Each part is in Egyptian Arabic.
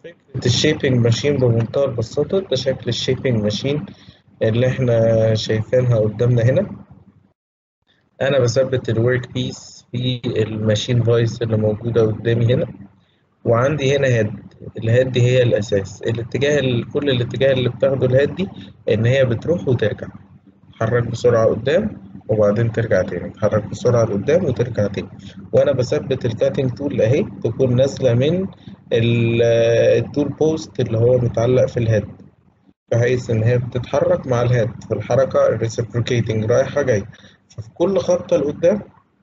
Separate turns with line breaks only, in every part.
فكرة الشيبنج ماشين بمنتهى البساطة ده شكل الشيبنج ماشين اللي احنا شايفينها قدامنا هنا أنا بثبت الورك بيس في الماشين فايس اللي موجودة قدامي هنا وعندي هنا هيد الهيد دي هي الأساس الاتجاه ال- كل الاتجاه اللي بتاخده الهيد دي إن هي بتروح وترجع تتحرك بسرعة قدام وبعدين ترجع تاني تتحرك بسرعة لقدام وترجع تاني وأنا بثبت الكاتنج تول أهي تكون نازلة من ال- التول بوست اللي هو متعلق في الهيد بحيث إن هي بتتحرك مع الهيد في الحركة الريسبروكيتنج رايحة جاية ففي كل خطة لقدام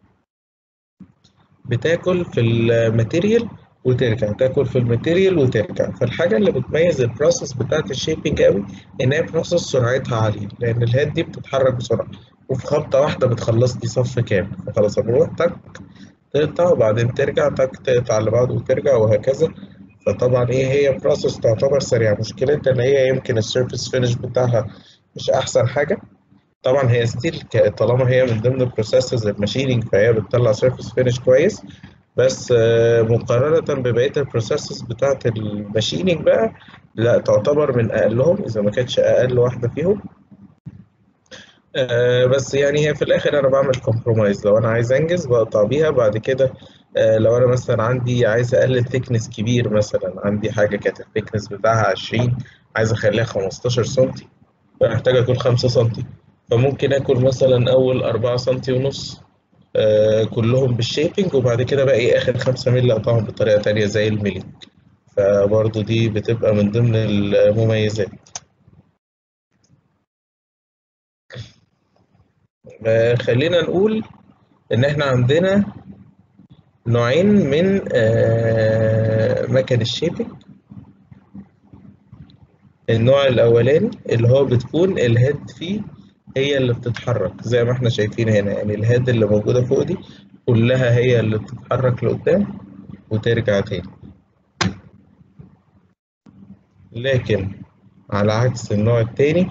بتاكل في الماتيريال وترجع تاكل في الماتيريال وترجع فالحاجة اللي بتميز البروسيس بتاعت الشيبنج قوي إن هي بروسيس سرعتها عالية لأن الهيد دي بتتحرك بسرعة وفي خبطة واحدة بتخلص لي صف كامل فخلاص بروح تك تقطع وبعدين ترجع تك تقطع اللي بعده وترجع وهكذا فطبعا ايه هي بروسيس تعتبر سريعة مشكلتها ان هي يمكن السيرفيس فينش بتاعها مش احسن حاجة طبعا هي ستيل طالما هي من ضمن البروسيسز الماشينينج فهي بتطلع سيرفيس فينش كويس بس آه، مقارنة ببقية البروسيسز بتاعت الماشينينج بقى لا تعتبر من أقلهم إذا ما كانتش أقل واحدة فيهم آه، بس يعني هي في الآخر أنا بعمل كومبرومايز لو أنا عايز أنجز بقطع بيها بعد كده آه، لو أنا مثلا عندي عايز أقلل ثيكنس كبير مثلا عندي حاجة كانت الثيكنس بتاعها 20 عايز أخليها 15 سنتي فمحتاج آكل 5 سنتي فممكن آكل مثلا أول 4 سنتي ونص آه، كلهم بالشيبنج وبعد كده باقي آخر 5 مللي أقطعهم بطريقة تانية زي الميلينج فبرضه دي بتبقى من ضمن المميزات آه، خلينا نقول إن إحنا عندنا نوعين من آه، مكن الشيبنج النوع الأولاني اللي هو بتكون الهيد فيه هي اللي بتتحرك زي ما احنا شايفين هنا يعني الهيد اللي موجودة فوق دي كلها هي اللي بتتحرك لقدام وترجع تاني لكن على عكس النوع التاني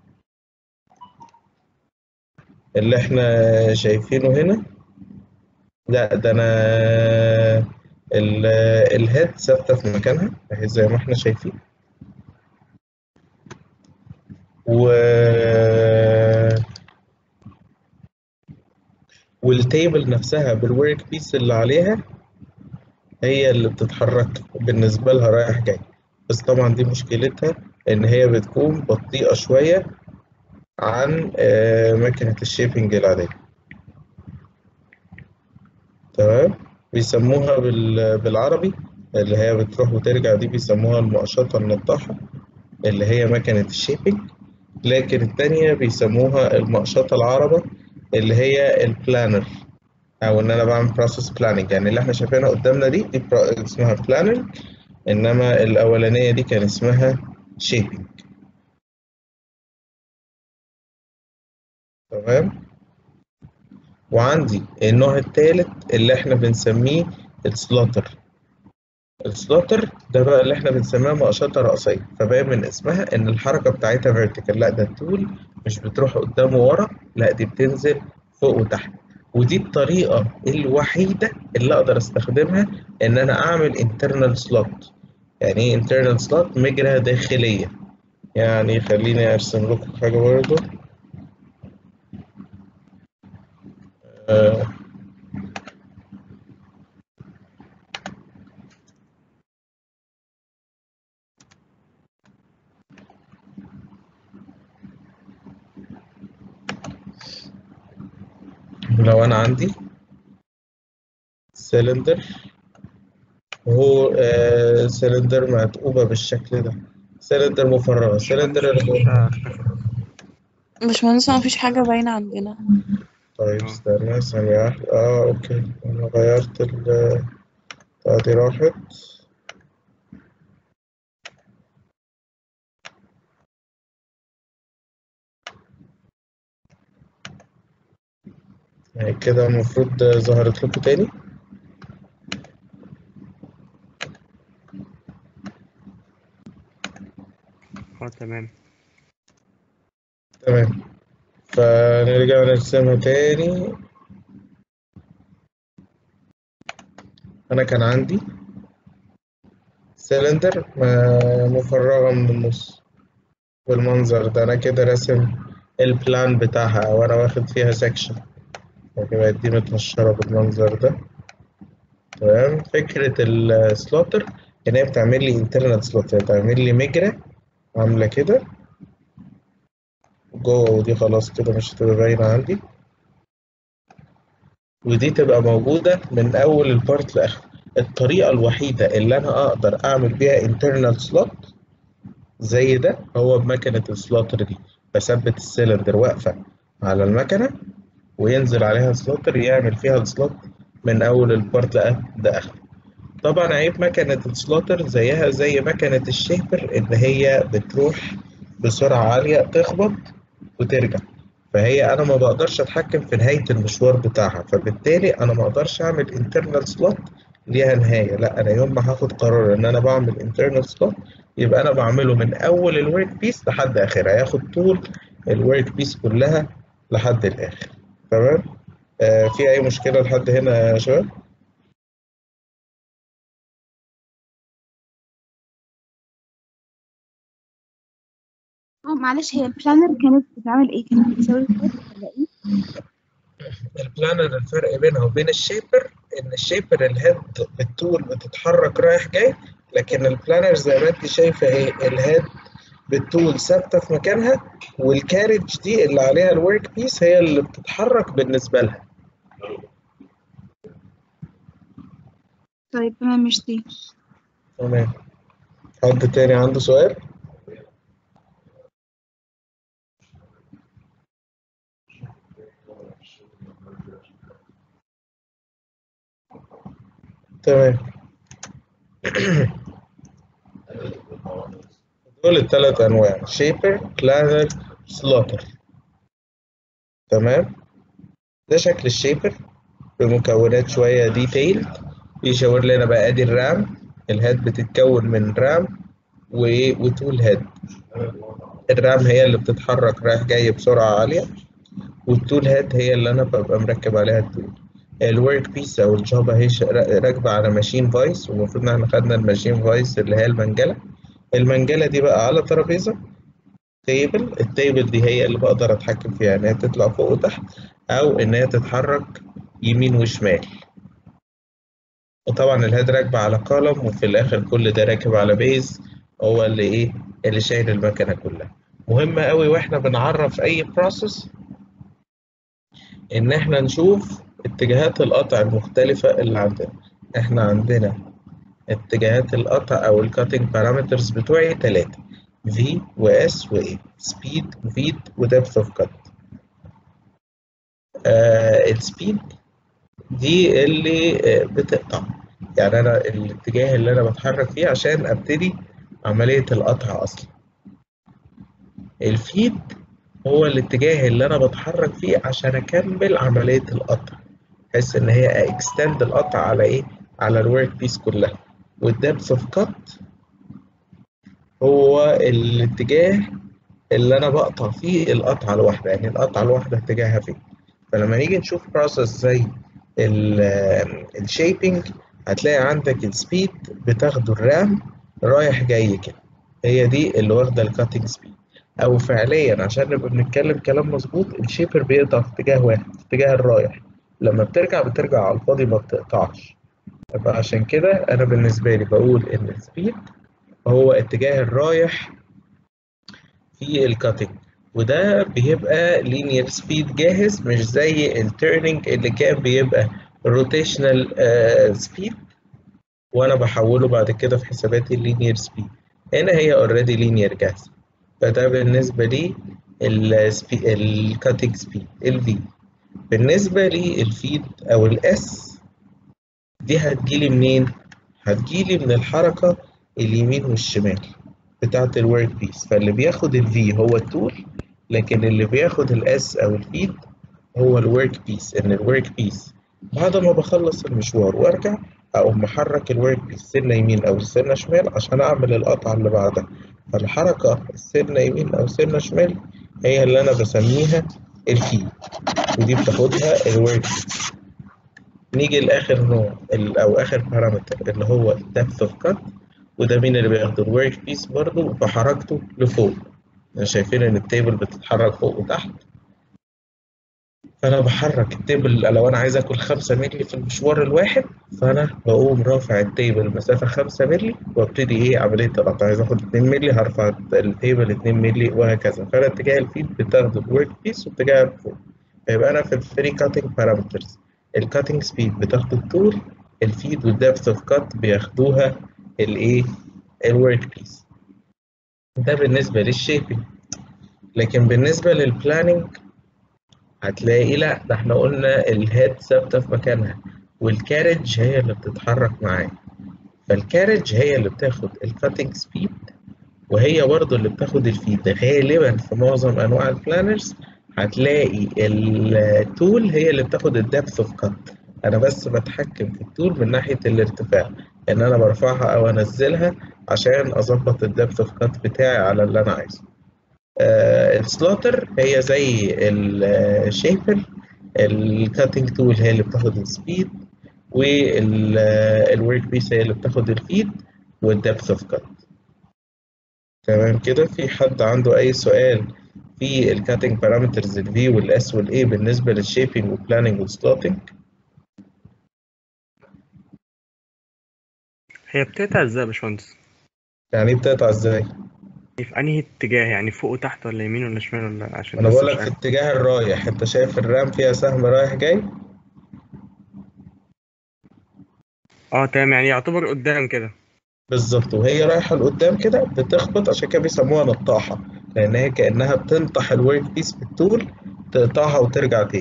اللي احنا شايفينه هنا لا ده انا ال- الهيد ثابتة في مكانها اهي زي ما احنا شايفين و والتيبل نفسها بالورك بيس اللي عليها هي اللي بتتحرك بالنسبة لها رايح جاي بس طبعا دي مشكلتها إن هي بتكون بطيئة شوية عن آه، ماكينة الشيبنج العادية تمام بيسموها بال- بالعربي اللي هي بتروح وترجع دي بيسموها المقشطة النطاحة اللي هي ماكينة الشيبنج لكن التانية بيسموها المقشطة العربة اللي هي البلانر أو إن أنا بعمل بروسيس بلاننج يعني اللي إحنا شايفينها قدامنا دي, دي برا- اسمها بلاننج إنما الأولانية دي كان اسمها شيبنج تمام وعندي النوع التالت اللي إحنا بنسميه السلوتر السلوتر ده بقى اللي إحنا بنسميها مقشطة رأسية فباين من اسمها إن الحركة بتاعتها فيرتيكال لا ده التول مش بتروح قدام وورا لا دي بتنزل فوق وتحت ودي الطريقة الوحيدة اللي أقدر أستخدمها إن أنا أعمل internal slot يعني إيه internal slot مجرى داخلية يعني خليني أرسم لكم حاجة برضه آه لو أنا عندي سلندر وهو آه سلندر متقوبة بالشكل ده سلندر مفرغة سلندر اللي هو
باشمهندس ما فيش حاجة باينة عندنا
طيب استنى ثانية واحدة اه اوكي انا غيرت ال آه، دي راحت يعني كده المفروض ظهرت لكم تاني
اه تمام
تمام فنرجع نرسمها تاني انا كان عندي سلندر مفرغة من النص بالمنظر ده أنا كده راسم البلان بتاعها أو أنا واخد فيها سكشن بقت دي متهشرة بالمنظر ده تمام فكرة السلوتر إن هي بتعمل لي انترنال سلوتر بتعمل لي مجرى عاملة كده جوه ودي خلاص كده مش هتبقى باينة عندي ودي تبقى موجودة من أول البارت لآخر الطريقة الوحيدة اللي أنا أقدر أعمل بيها internal slot زي ده هو بمكنة السلوتر دي بثبت السلندر واقفة على المكنة وينزل عليها سلوتر يعمل فيها السلوت من أول البارت لآخر طبعا عيب مكنة السلوتر زيها زي مكنة الشيبر إن هي بتروح بسرعة عالية تخبط وترجع فهي انا ما بقدرش اتحكم في نهايه المشوار بتاعها فبالتالي انا ما اقدرش اعمل انترنال سلوت ليها نهايه لا انا يوم ما هاخد قرار ان انا بعمل انترنال سلوت يبقى انا بعمله من اول الورك بيس لحد اخرها هياخد طول الورك بيس كلها لحد الاخر تمام آه في اي مشكله لحد هنا يا شباب
اه معلش هي البلانر كانت بتعمل ايه كانت بتساوي كود ولا ايه
البلانر الفرق بينها وبين الشيبر ان الشيبر الهيد بالطول بتتحرك رايح جاي لكن البلانر زي ما انت شايفه اهي الهيد بالطول ثابته في مكانها والكارج دي اللي عليها الورك بيس هي اللي بتتحرك بالنسبه لها
طيب تمام مش دي
تمام حد تاني عنده سؤال تمام دول الثلاث انواع شيبر بلانر سلوتر تمام ده شكل الشيبر بمكونات شويه ديتيل بيشاور لنا بقى ادي الرام الهيد بتتكون من رام و... وتول هيد الرام هي اللي بتتحرك رايح جاي بسرعه عاليه والتول هيد هي اللي انا ببقى مركب عليها التول الورك بيس او الجافا هي راكبه على ماشين فايس والمفروض ان احنا خدنا الماشين فايس اللي هي المنجله المنجله دي بقى على ترابيزه تيبل التيبل دي هي اللي بقدر اتحكم فيها ان هي تطلع فوق وتحت او ان هي تتحرك يمين وشمال وطبعا الهيد راكبه على كولوم وفي الاخر كل ده راكب على بيز هو اللي ايه اللي شايل المكنه كلها مهم قوي واحنا بنعرف اي بروسيس ان احنا نشوف اتجاهات القطع المختلفة اللي عندنا احنا عندنا اتجاهات القطع او الكاتنج بارامترز بتوعي تلاتة V و S و A speed و feed و depth of cut آه السبيد دي اللي آه بتقطع يعني انا الاتجاه اللي انا بتحرك فيه عشان ابتدي عملية القطع اصلا الفيد هو الاتجاه اللي انا بتحرك فيه عشان اكمل عملية القطع بحيث ان هي اكستند القطع على ايه على الورك بيس كلها والدبث اوف كات هو الاتجاه اللي انا بقطع فيه القطعه الواحده يعني القطعه الواحده اتجاهها فين فلما نيجي نشوف بروسيس زي الشيبنج هتلاقي عندك السبيد بتاخده الرام رايح جاي كده هي دي اللي واخده الكاتنج سبيد او فعليا عشان نبقى بنتكلم كلام مظبوط الشيبر بيقطع في اتجاه واحد في اتجاه الرايح لما بترجع بترجع على الفاضي ما بتقطعش فعشان كده انا بالنسبه لي بقول ان السبيد هو اتجاه الرايح في الكاتنج وده بيبقى لينير سبيد جاهز مش زي التيرنينج اللي كان بيبقى روتيشنال سبيد وانا بحوله بعد كده في حساباتي اللينير سبيد هنا هي اوريدي لينير جاهزه فده بالنسبه لي الكاتنج سبيد الفي بالنسبة للفيد أو الإس دي هتجيلي منين؟ هتجيلي من الحركة اليمين والشمال بتاعة الورك بيس فاللي بياخد الفي هو التول لكن اللي بياخد الإس أو الفيد هو الورك بيس إن الورك بيس بعد ما بخلص المشوار وأرجع أقوم محرك الورك بيس سنة يمين أو سنة شمال عشان أعمل القطعة اللي بعدها فالحركة السنة يمين أو سنة شمال هي اللي أنا بسميها الفيد ودي بتاخدها الورك نيجي لاخر نوع او اخر بارامتر اللي هو depth of cut وده مين اللي بياخد الورك بيس برضه بحركته لفوق شايفين ان التيبل بتتحرك فوق وتحت فانا بحرك التيبل لو انا عايز اكل 5 مللي في المشوار الواحد فانا بقوم رافع التيبل مسافه 5 مللي وابتدي ايه عمليه القطع عايز اخد 2 مللي هرفع التيبل 2 مللي وهكذا فانا اتجاه الفيد بتاخد الورك بيس واتجاه فوق فيبقى انا في الفري كاتنج بارامترز الكاتنج سبيد بتاخد الطول الفيد والدبث اوف كات بياخدوها الايه الورك بيس ده بالنسبه للشيبنج لكن بالنسبه للبلاننج هتلاقي لا ده احنا قلنا الهيد ثابته في مكانها والكارج هي اللي بتتحرك معاه فالكارج هي اللي بتاخد الكاتنج سبيد وهي برضه اللي بتاخد الفيد غالبا في معظم انواع البلانرز هتلاقي التول هي اللي بتاخد الدبث اوف كات انا بس بتحكم في التول من ناحيه الارتفاع ان انا برفعها او انزلها عشان اظبط الدبث اوف كات بتاعي على اللي انا عايزه آه السلوتر هي زي الشيبر الكاتنج تول هي اللي بتاخد السبيد والورك بيس هي اللي بتاخد الفيد والدبث اوف كات تمام كده في حد عنده اي سؤال في الكاتنج بارامترز الفي والاس والاي بالنسبه للشيبنج والبلاننج والسلوتنج
هي بتقطع ازاي يا باشمهندس؟
يعني ايه بتقطع ازاي
في انهي اتجاه يعني فوق وتحت ولا يمين ولا شمال ولا عشان
انا
بس
بقول
مش
لك في
عارف.
اتجاه الرايح انت شايف الرام فيها سهم رايح جاي
اه تمام يعني يعتبر قدام كده
بالظبط وهي رايحه لقدام كده بتخبط عشان كده بيسموها نطاحه لان هي كانها بتنطح الورك بيس بالطول تقطعها وترجع تاني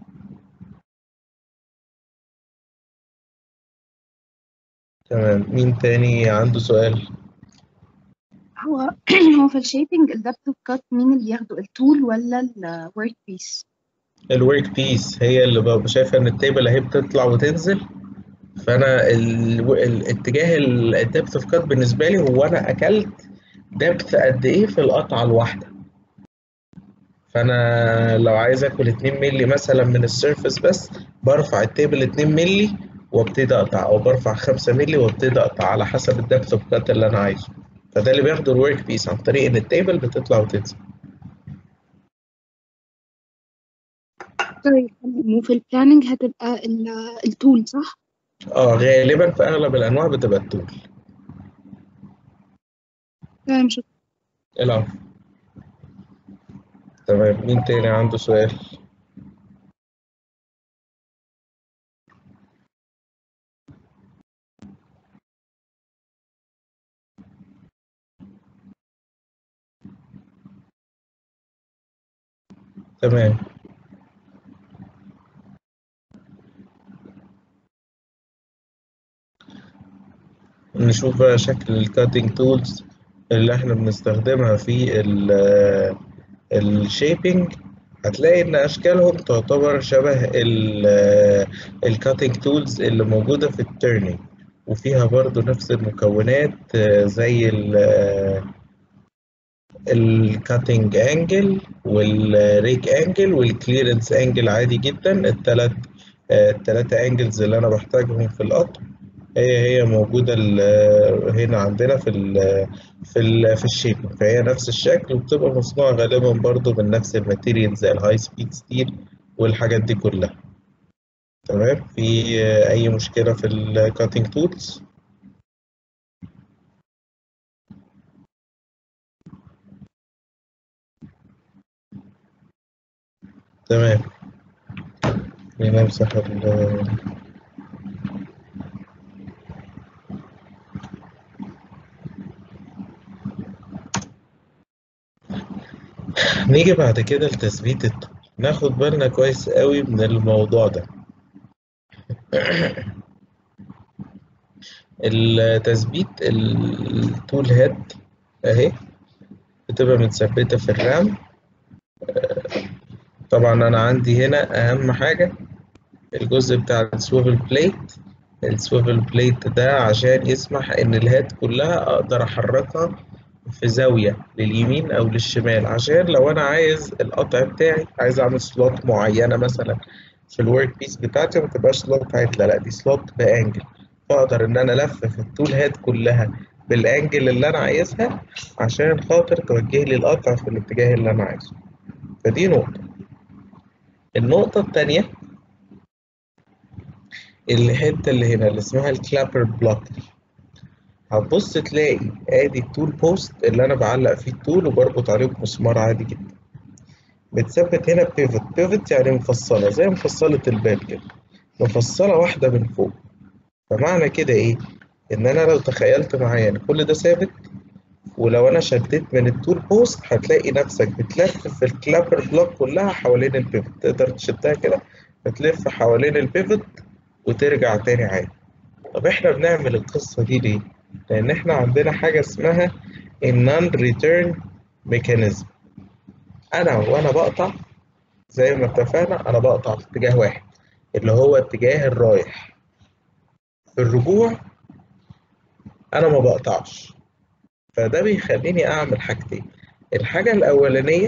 تمام مين تاني عنده سؤال
هو هو في الشيبنج الدبث اوف كات مين اللي بياخده التول ولا الورك بيس
الورك بيس هي اللي ببقى شايفه ان التيبل اهي بتطلع وتنزل فانا ال- الاتجاه الدبث اوف كات بالنسبه لي هو انا اكلت دبث قد ايه في القطعه الواحده فانا لو عايز اكل 2 مللي مثلا من السيرفس بس برفع التيبل 2 مللي وابتدي اقطع او برفع 5 مللي وابتدي اقطع على حسب الدبث اوف كات اللي انا عايزه فده اللي بياخده الورك بيس عن طريق ان التيبل بتطلع وتنزل
طيب وفي البلاننج هتبقى ال- التول صح؟
اه غالبا في اغلب الانواع بتبقى التول
تمام شكرا
العفو تمام مين تاني عنده سؤال تمام نشوف بقى شكل الكاتنج تولز اللي احنا بنستخدمها في الشيبنج هتلاقي ان اشكالهم تعتبر شبه الكاتنج تولز اللي موجودة في التيرنينج وفيها برضو نفس المكونات آه، زي الكاتنج انجل والريك انجل والكليرنس انجل عادي جدا التلات آه، التلاتة انجلز اللي انا بحتاجهم في القطع هي هي موجودة ال- هنا عندنا في ال في ال في الشيبنج فهي نفس الشكل وبتبقى مصنوعة غالبا برضو من نفس الماتيريال زي الهاي سبيد ستيل والحاجات دي كلها تمام في آه، أي مشكلة في الكاتنج تولز تمام نمسح ال نيجي بعد كده لتثبيت الطول ناخد بالنا كويس قوي من الموضوع ده التثبيت التول هيد اهي بتبقى متثبتة في الرام طبعا انا عندي هنا اهم حاجة الجزء بتاع السويفل بليت السويفل بليت ده عشان يسمح ان الهيد كلها اقدر احركها في زاوية لليمين او للشمال عشان لو انا عايز القطع بتاعي عايز اعمل سلوت معينة مثلا في الورك بيس بتاعتي ما تبقاش سلوت عدلة لا دي سلوت بانجل فاقدر ان انا الفف التول هيد كلها بالانجل اللي انا عايزها عشان خاطر توجه لي القطع في الاتجاه اللي انا عايزه فدي نقطة النقطة التانية الحتة اللي هنا اللي اسمها الكلابر بلوك هتبص تلاقي ادي التول بوست اللي انا بعلق فيه التول وبربط عليه بمسمار عادي جدا بتثبت هنا بيفت بيفت يعني مفصلة زي مفصلة الباب كده مفصلة واحدة من فوق فمعنى كده ايه ان انا لو تخيلت معايا ان كل ده ثابت ولو انا شديت من التول بوست هتلاقي نفسك بتلف في الكلابر بلوك كلها حوالين البيفت تقدر تشدها كده بتلف حوالين البيفت وترجع تاني عادي طب احنا بنعمل القصة دي ليه؟ لأن احنا عندنا حاجة اسمها النون ريتيرن ميكانيزم أنا وأنا بقطع زي ما اتفقنا أنا بقطع في اتجاه واحد اللي هو اتجاه الرايح في الرجوع أنا ما بقطعش فده بيخليني أعمل حاجتين الحاجة الأولانية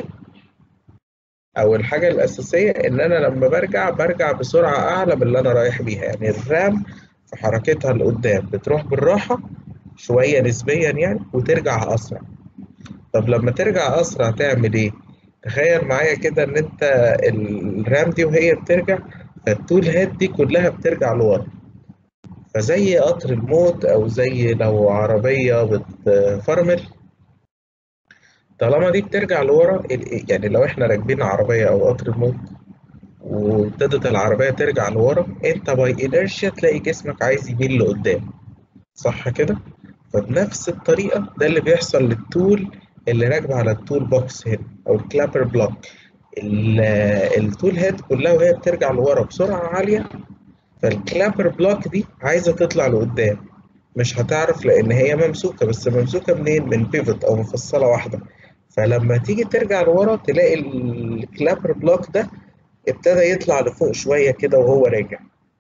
أو الحاجة الأساسية إن أنا لما برجع برجع بسرعة أعلى من اللي أنا رايح بيها يعني الرام في حركتها لقدام بتروح بالراحة شوية نسبيا يعني وترجع أسرع طب لما ترجع أسرع تعمل إيه؟ تخيل معايا كده إن أنت الرام دي وهي بترجع فالتول هيد دي كلها بترجع لورا فزي قطر الموت أو زي لو عربية بتفرمل طالما دي بترجع لورا ال- يعني لو احنا راكبين عربية أو قطر الموت وابتدت العربية ترجع لورا انت باي انرشيا تلاقي جسمك عايز يميل لقدام صح كده؟ فبنفس الطريقة ده اللي بيحصل للتول اللي راكبة على التول بوكس هنا أو الكلابر بلوك ال- التول هيد كلها وهي بترجع لورا بسرعة عالية فالكلابر بلوك دي عايزة تطلع لقدام مش هتعرف لأن هي ممسوكة بس ممسوكة منين؟ من بيفت أو مفصلة واحدة فلما تيجي ترجع لورا تلاقي الكلابر بلوك ده ابتدى يطلع لفوق شوية كده وهو راجع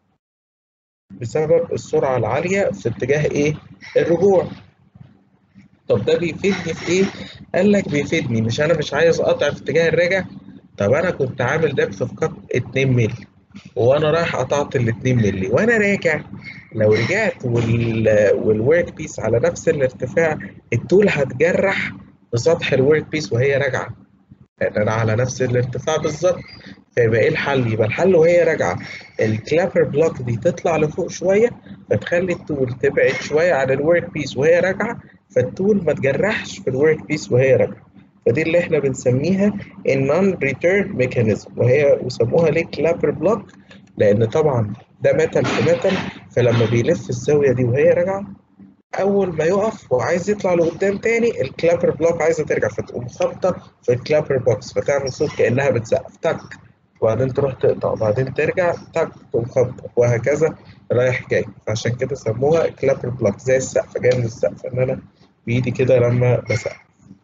بسبب السرعة العالية في اتجاه إيه؟ الرجوع طب ده بيفيدني في إيه؟ قال لك بيفيدني مش أنا مش عايز أقطع في اتجاه الراجع طب أنا كنت عامل دبث في قط 2 مللي وأنا رايح قطعت ال 2 مللي وأنا راجع لو رجعت وال والورك بيس على نفس الارتفاع التول هتجرح في سطح الورك بيس وهي راجعة لأن أنا على نفس الارتفاع بالظبط فيبقى ايه الحل؟ يبقى الحل وهي راجعة الكلابر بلوك دي تطلع لفوق شوية فتخلي التول تبعد شوية عن الورك بيس وهي راجعة فالتول ما تجرحش في الورك بيس وهي راجعة فدي اللي احنا بنسميها النون ريتيرن ميكانيزم وهي وسموها ليه كلابر بلوك لأن طبعا ده ميتال في ميتال فلما بيلف الزاوية دي وهي راجعة أول ما يقف وعايز يطلع لقدام تاني الكلابر بلوك عايزة ترجع فتقوم خابطة في الكلابر بوكس فتعمل صوت كأنها بتسقف تك وبعدين تروح تقطع وبعدين ترجع تك تقوم خابطة وهكذا رايح جاي فعشان كده سموها كلابر بلوك زي السقف جاي من السقف إن أنا بإيدي كده لما بسقف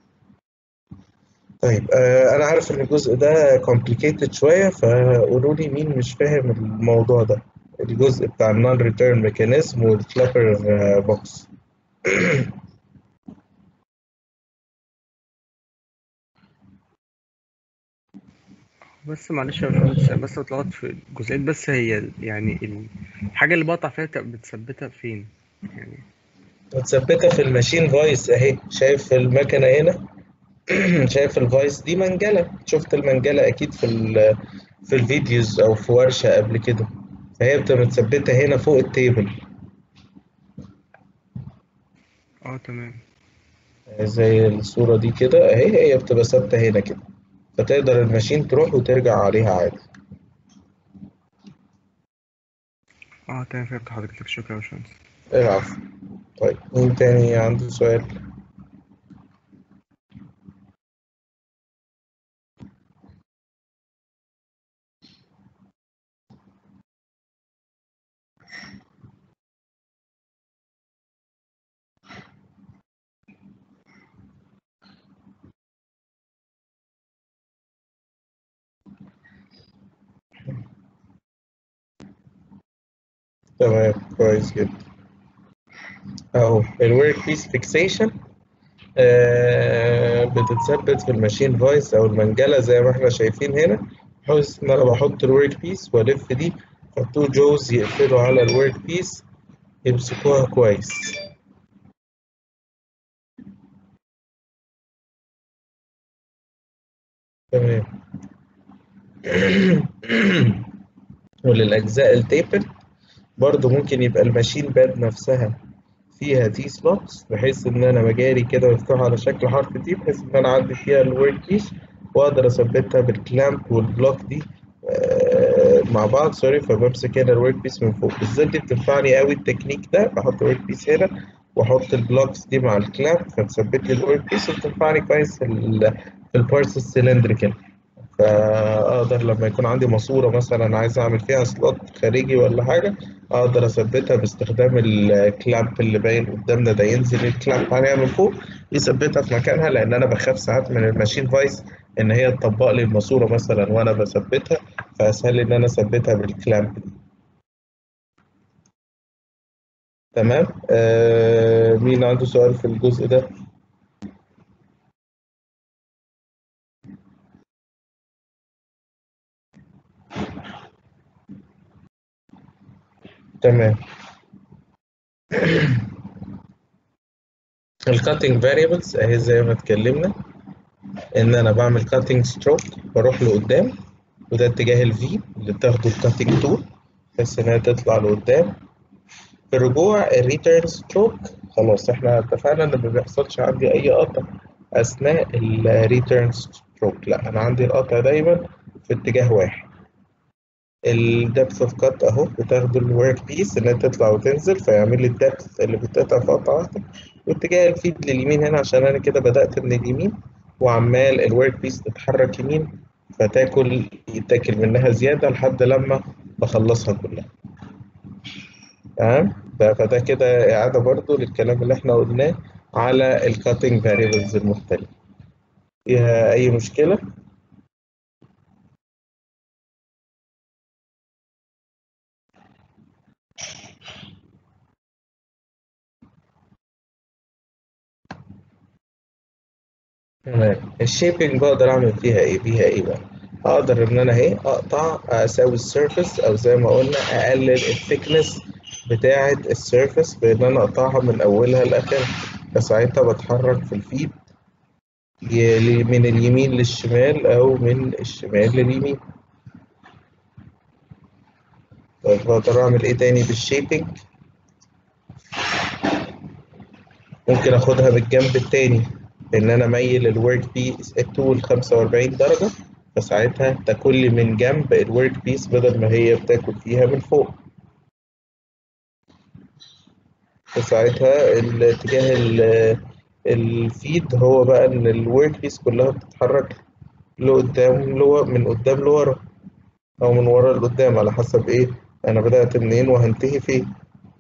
طيب آه أنا عارف إن الجزء ده complicated شوية فقولوا لي مين مش فاهم الموضوع ده الجزء بتاع النون ريتيرن ميكانيزم والكلابر بوكس
بس معلش يا باشمهندس بس اتلخبطت في جزئيات بس هي ال- يعني ال- الحاجة اللي بقطع فيها بتبقى بتثبتها فين؟ يعني
متثبتة في الماشين فايس أهي شايف المكنة هنا شايف الفايس دي منجلة شفت المنجلة أكيد في ال في الفيديوز أو في ورشة قبل كده فهي بتبقى متثبتة هنا فوق التيبل
اه تمام
زي الصورة دي كده أهي هي بتبقى ثابتة هنا كده فتقدر الماشين تروح وترجع عليها عادي
اه تمام فهمت حضرتك شكرا يا باشمهندس
العفو طيب مين تاني عنده سؤال؟ تمام كويس جدا اهو الورك بيس فيكسيشن بتتثبت في الماشين فايس او المنجله زي ما احنا شايفين هنا بحيث ان انا بحط الورك بيس والف دي فالتو جوز يقفلوا على الورك بيس يمسكوها كويس تمام وللأجزاء التيبر برضو ممكن يبقى الماشين باد نفسها فيها تي سلوتس بحيث إن أنا مجاري كده مفتوحة على شكل حرف تي بحيث إن أنا أعدي فيها الورك بيس وأقدر أثبتها بالكلامب والبلوك دي آه، مع بعض سوري فبمسك هنا الورك بيس من فوق بالذات دي بتنفعني قوي التكنيك ده بحط الورك بيس هنا واحط البلوكس دي مع الكلامب فتثبت لي الورك بيس وبتنفعني كويس في ال في البارتس السلندريكال فاقدر لما يكون عندي ماسوره مثلا عايز اعمل فيها سلوت خارجي ولا حاجه اقدر اثبتها باستخدام الكلامب اللي باين قدامنا ده ينزل الكلامب عليها من فوق يثبتها في مكانها لان انا بخاف ساعات من الماشين فايس ان هي تطبق لي الماسوره مثلا وانا بثبتها فاسهل لي ان انا اثبتها بالكلامب دي تمام آه مين عنده سؤال في الجزء ده تمام الكاتنج فاريبلز اهي زي ما اتكلمنا ان انا بعمل كاتنج ستروك بروح لقدام وده اتجاه الفي اللي بتاخده الكاتنج تول بس انها تطلع لقدام في الرجوع الريتيرن ستروك خلاص احنا اتفقنا ان ما بيحصلش عندي اي قطع اثناء الريتيرن ستروك لا انا عندي القطع دايما في اتجاه واحد الدبث اوف كات اهو بتاخد الورك بيس انها تطلع وتنزل فيعمل لي الدبث اللي بتقطع في قطعه واحده واتجاه الفيد لليمين هنا عشان انا كده بدات من اليمين وعمال الورك بيس تتحرك يمين فتاكل يتاكل منها زياده لحد لما بخلصها كلها تمام ده- فده كده اعاده برضو للكلام اللي احنا قلناه على الكاتنج فاريبلز المختلفه فيها اي مشكله تمام الشيبنج بقدر اعمل فيها ايه بيها ايه بقى اقدر ان انا اهي اقطع اساوي السيرفيس او زي ما قلنا اقلل الثيكنس بتاعه السيرفيس بان انا اقطعها من اولها لاخرها فساعتها بتحرك في الفيد ي- من اليمين للشمال او من الشمال لليمين طيب بقدر اعمل ايه تاني بالشيبنج ممكن اخدها بالجنب التاني ان انا اميل الورك بيس التول 45 درجة فساعتها تاكل لي من جنب الورك بيس بدل ما هي بتاكل فيها من فوق فساعتها الاتجاه ال- الفيد هو بقى ان الورك بيس كلها بتتحرك لقدام لورا من قدام لورا او من ورا لقدام على حسب ايه انا بدأت منين وهنتهي فين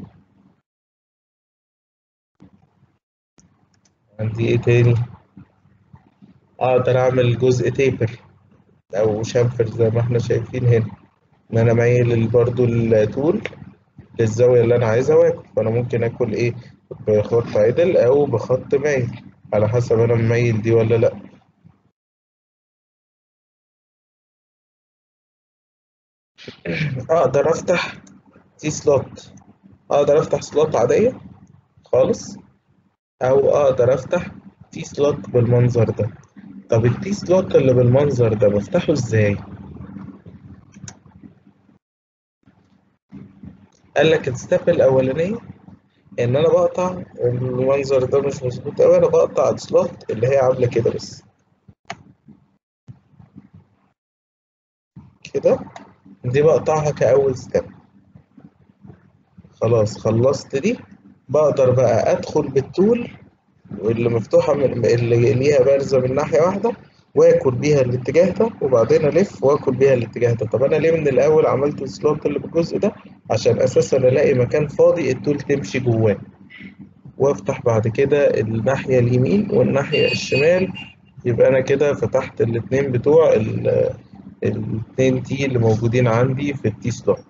عندي ايه تاني اقدر اعمل جزء تيبر او شامفر زي ما احنا شايفين هنا ان انا مايل برضو التول للزاوية اللي انا عايزها واكل فانا ممكن اكل ايه بخط عدل او بخط مايل على حسب انا مميل دي ولا لا اقدر افتح تي سلوت اقدر افتح سلوت عادية خالص او اقدر افتح تي سلوت بالمنظر ده طب التي سلوت اللي بالمنظر ده بفتحه ازاي قال لك الستيب الاولانيه ان انا بقطع المنظر ده مش مظبوط قوي انا بقطع السلوت اللي هي عامله كده بس كده دي بقطعها كاول ستيب خلاص خلصت دي بقدر بقى ادخل بالتول واللي مفتوحه من اللي ليها بارزه من ناحيه واحده واكل بيها الاتجاه ده وبعدين الف واكل بيها الاتجاه ده طب انا ليه من الاول عملت السلوت اللي بالجزء ده عشان اساسا الاقي مكان فاضي التول تمشي جواه وافتح بعد كده الناحيه اليمين والناحيه الشمال يبقى انا كده فتحت الاتنين بتوع ال- الاتنين تي اللي موجودين عندي في التي سلوت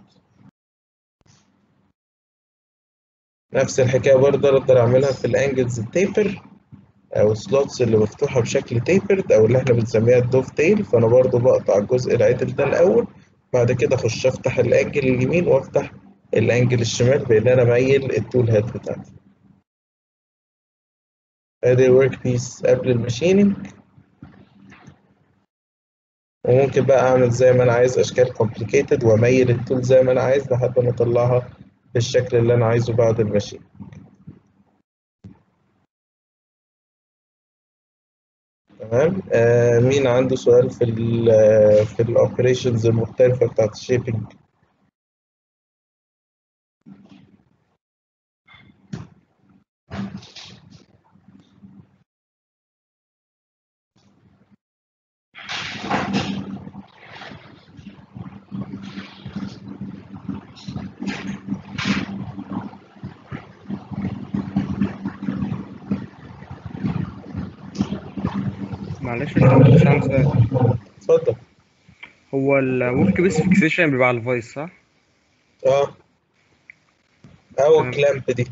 نفس الحكايه برضه اقدر اعملها في الانجلز التيبر او السلوتس اللي مفتوحه بشكل تيبرد او اللي احنا بنسميها الدوف تيل فانا برضو بقطع الجزء العدل ده الاول بعد كده اخش افتح الانجل اليمين وافتح الانجل الشمال بان انا اميل التول هيد بتاعتي ادي الورك بيس قبل الماشيننج وممكن بقى أعمل زي ما أنا عايز أشكال complicated وأميل التول زي ما أنا عايز لحد ما أطلعها بالشكل اللي أنا عايزه بعد الماشين تمام آه مين عنده سؤال في ال في الاوبريشنز المختلفة بتاعت الشيبنج
معلش يا باشمهندس عندي سؤال
اتفضل
هو الورك بيس فيكسيشن بيبقى على الفايس صح؟
اه او
تمام.
الكلامب دي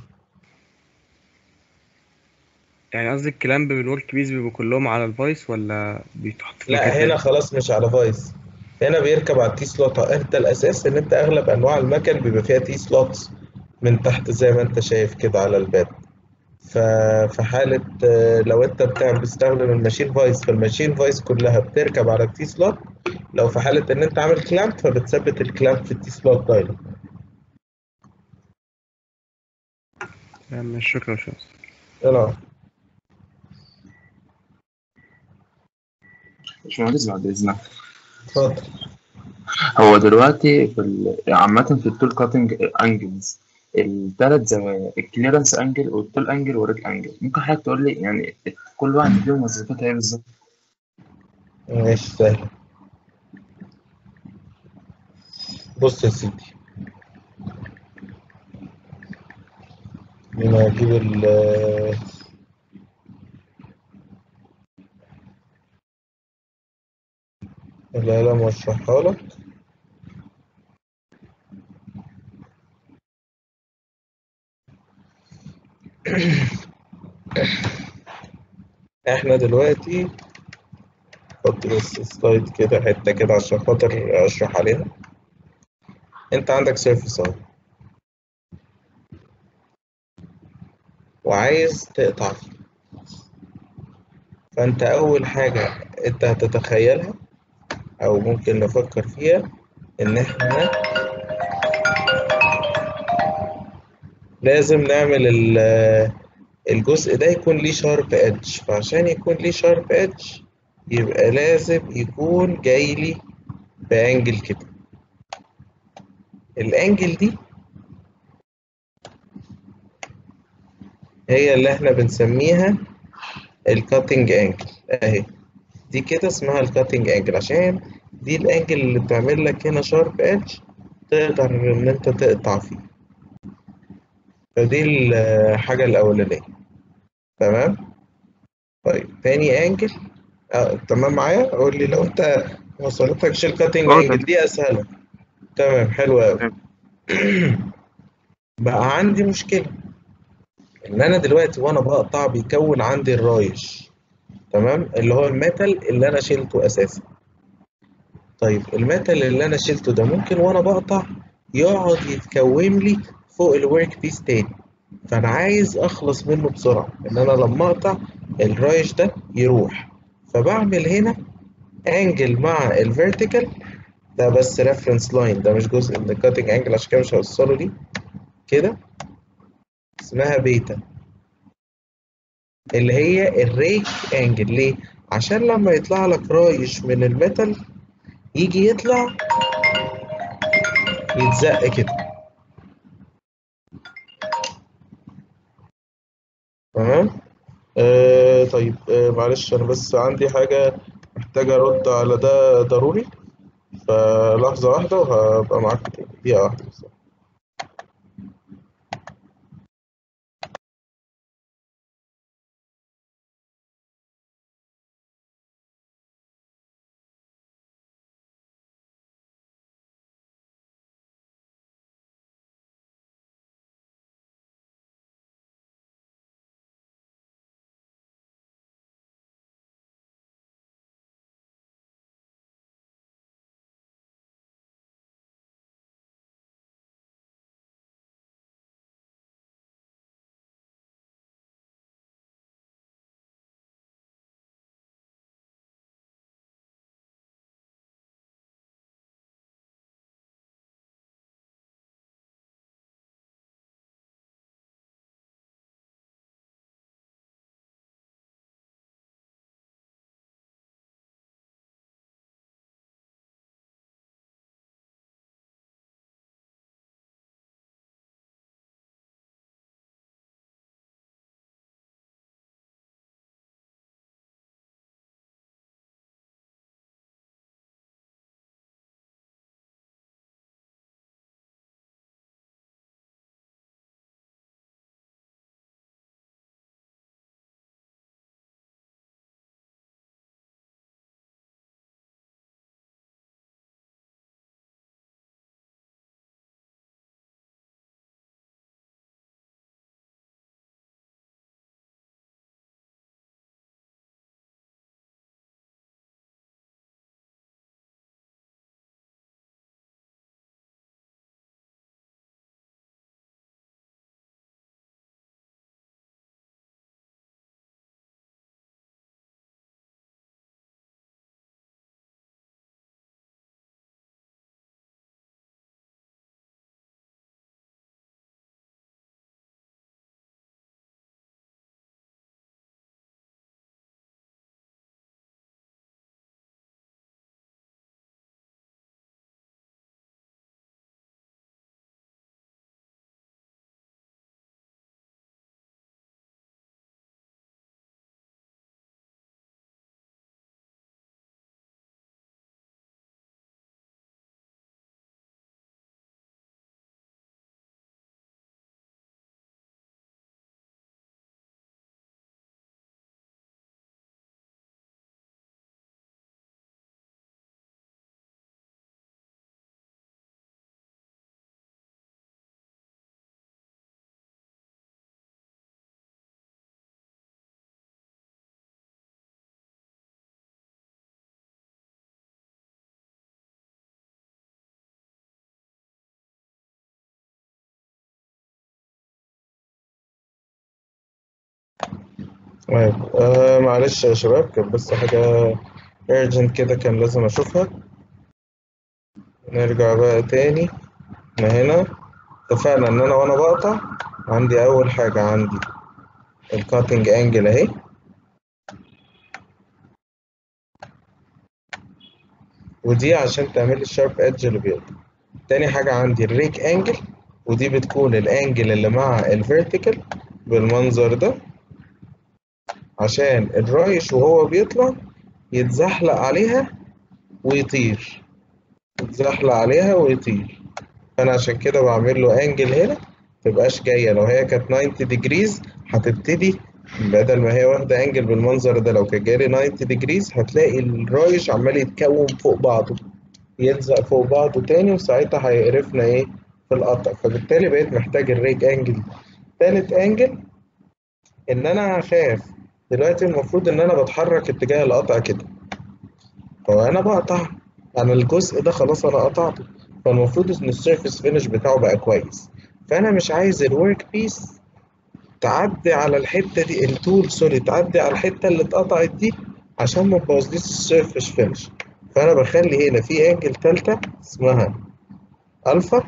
يعني قصدي الكلامب بالورك بيس بيبقوا كلهم على الفايس ولا بيتحط في
لا
مكان
هنا
تاني؟
خلاص مش على فايس هنا بيركب على التي سلوت انت الاساس ان انت اغلب انواع المكن بيبقى فيها تي سلوتس من تحت زي ما انت شايف كده على الباب ففي حالة آه، لو انت بتعمل بتستخدم الماشين فايس فالماشين فايس كلها بتركب على التي سلوت لو في حالة ان انت عامل كلامب فبتثبت الكلامب في التي سلوت دايلوج
تمام ماشي، شكرا يا باشمهندس
يلا
باشمهندس بعد إذنك
اتفضل
هو دلوقتي في ال- عامة في التول كاتنج انجلز الثلاث زوايا الكليرنس انجل والتول انجل والريك انجل ممكن حضرتك تقول لي يعني كل واحد فيهم وظيفتها ايه بالظبط؟
ماشي سهل بص يا سيدي انا اجيب ال القلم واشرحها لك احنا دلوقتي حط بس سلايد كده حتة كده عشان خاطر اشرح عليها انت عندك سيرفيس اهو وعايز تقطع فيه فانت اول حاجة انت هتتخيلها او ممكن نفكر فيها ان احنا لازم نعمل ال- الجزء ده يكون ليه شارب ادج فعشان يكون ليه شارب ادج يبقى لازم يكون جاي لي بانجل كده الانجل دي هي اللي احنا بنسميها الكاتنج انجل اهي دي كده اسمها الكاتنج انجل عشان دي الانجل اللي بتعمل لك هنا شارب ادج تقدر ان انت تقطع فيه فدي الحاجة الأولانية تمام طيب تاني انجل آه، تمام معايا قول لي لو انت ما وصلتكش الكاتنج
اه
انجل
تمام.
دي اسهل تمام حلو قوي بقى عندي مشكلة ان انا دلوقتي وانا بقطع بيكون عندي الرايش تمام اللي هو الميتال اللي انا شيلته اساسا طيب الميتال اللي انا شيلته ده ممكن وانا بقطع يقعد يتكون لي فوق الورك بيس تاني فانا عايز اخلص منه بسرعة ان انا لما اقطع الرايش ده يروح فبعمل هنا انجل مع الفيرتيكال ده بس ريفرنس لاين ده مش جزء من الكاتنج انجل عشان كده مش هوصله دي كده اسمها بيتا اللي هي الريك انجل ليه؟ عشان لما يطلع لك رايش من الميتال يجي يطلع يتزق كده تمام؟ آه طيب آه معلش انا بس عندي حاجة محتاج ارد على ده ضروري فلحظة واحدة وهبقى معاك تاني دقيقة واحدة بس. طيب آه معلش يا شباب كان بس حاجة urgent كده كان لازم أشوفها نرجع بقى تاني من هنا اتفقنا إن أنا وأنا بقطع عندي أول حاجة عندي الكاتنج أنجل أهي ودي عشان تعمل الشارب ايدج اللي بيقطع تاني حاجة عندي الريك انجل ودي بتكون الانجل اللي مع الفيرتيكال بالمنظر ده عشان الرايش وهو بيطلع يتزحلق عليها ويطير يتزحلق عليها ويطير فانا عشان كده بعمل له انجل هنا متبقاش جاية لو هي كانت 90 ديجريز هتبتدي بدل ما هي واخدة انجل بالمنظر ده لو كانت جاية 90 ديجريز هتلاقي الرايش عمال يتكون فوق بعضه يلزق فوق بعضه تاني وساعتها هيقرفنا ايه في القطع فبالتالي بقيت محتاج الريك انجل تالت انجل ان انا هخاف دلوقتي المفروض ان انا بتحرك اتجاه القطع كده فانا بقطع انا الجزء ده خلاص انا قطعته فالمفروض ان السيرفيس فينش بتاعه بقى كويس فانا مش عايز الورك بيس تعدي على الحته دي التول سوري تعدي على الحته اللي اتقطعت دي عشان ما تبوظليش السيرفيس فينش فانا بخلي هنا في انجل تالتة اسمها الفا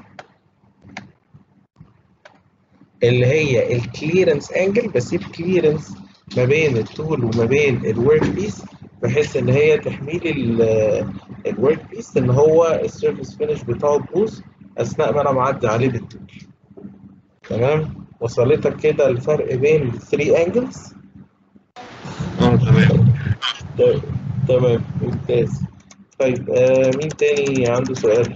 اللي هي الكليرنس انجل بسيب كليرنس ما بين التول وما بين الورك بيس بحيث ان هي تحمي لي الورك بيس ان هو السيرفيس فينش بتاعه تبوظ اثناء ما انا معدي عليه بالتول تمام وصلتك كده الفرق بين الثري انجلز
اه تمام
تمام ممتاز طيب آه مين تاني عنده سؤال